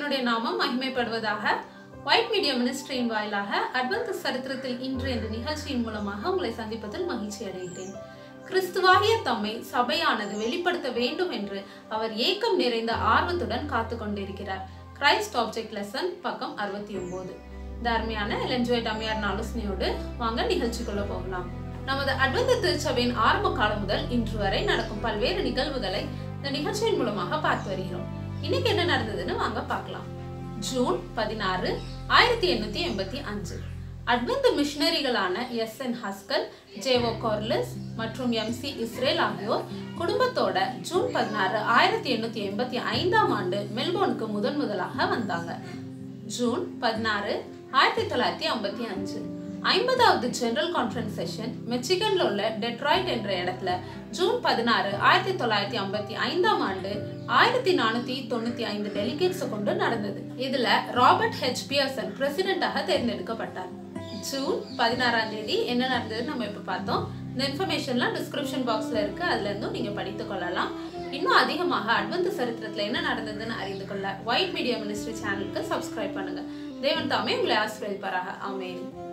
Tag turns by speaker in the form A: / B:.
A: தேவனுடைய நாமம் மகிமைப்படுவதாக ஒயிட் மீடியா மினிஸ்ட்ரியின் வாயிலாக அட்வந்த சரித்திரத்தில் இன்று என்ற நிகழ்ச்சியின் மூலமாக உங்களை சந்திப்பதில் மகிழ்ச்சி அடைகிறேன் கிறிஸ்துவாகிய தம்மை சபையானது வெளிப்படுத்த வேண்டும் என்று அவர் ஏக்கம் நிறைந்த ஆர்வத்துடன் காத்து கொண்டிருக்கிறார் கிரைஸ்ட் ஆப்ஜெக்ட் லெசன் பக்கம் அறுபத்தி ஒன்பது இந்த அருமையான எலென்ஜோய்ட் அம்மையார் ஆலோசனையோடு வாங்க நிகழ்ச்சிக்குள்ள போகலாம் நமது அட்வந்த திருச்சபையின் ஆரம்ப காலம் முதல் இன்று வரை நடக்கும் பல்வேறு நிகழ்வுகளை இந்த நிகழ்ச்சியின் மூலமாக பார்த்து வருகிறோம் இன்னைக்கு என்ன நடந்ததுன்னு வாங்க பார்க்கலாம் ஜூன் பதினாறு ஆயிரத்தி எண்ணூத்தி எண்பத்தி அஞ்சு அட்வென்த் மிஷனரிகளான எஸ் என் ஹஸ்கல் ஜேவோ கார்லஸ் மற்றும் எம் சி இஸ்ரேல் ஆகியோர் குடும்பத்தோட ஜூன் பதினாறு ஆயிரத்தி எண்ணூத்தி எண்பத்தி ஐந்தாம் ஆண்டு மெல்போர்னுக்கு முதன் முதலாக வந்தாங்க ஜூன் பதினாறு ஆயிரத்தி தொள்ளாயிரத்தி ஐம்பத்தி அஞ்சு ஐம்பதாவது ஜெனரல் கான்ஃபரன்ஸ் செஷன் மெச்சிகன்ல உள்ள டெட்ராய்ட் என்ற இடத்துல ஜூன் பதினாறு ஆயிரத்தி தொள்ளாயிரத்தி ஐம்பத்தி ஐந்தாம் ஆண்டு ஆயிரத்தி நானூத்தி தொண்ணூத்தி ஐந்து டெலிகேட்ஸ் கொண்டு நடந்தது இதுல ராபர்ட் ஹெச் பியர்சன் பிரசிடென்டாக தேர்ந்தெடுக்கப்பட்டார் ஜூன் பதினாறாம் தேதி என்ன நடந்ததுன்னு நம்ம இப்ப பார்த்தோம் இந்த இன்ஃபர்மேஷன்லாம் டிஸ்கிரிப்ஷன் பாக்ஸ்ல இருக்கு அதுல இருந்தும் நீங்க படித்துக் கொள்ளலாம் இன்னும் அதிகமாக அட்வந்த சரித்திரத்துல என்ன நடந்ததுன்னு அறிந்து கொள்ள ஒயிட் மீடியா மினிஸ்ட்ரி சேனலுக்கு சப்ஸ்கிரைப் பண்ணுங்க தேவன் தாமே உங்களை ஆசிரியப்பாராக ஆமேன்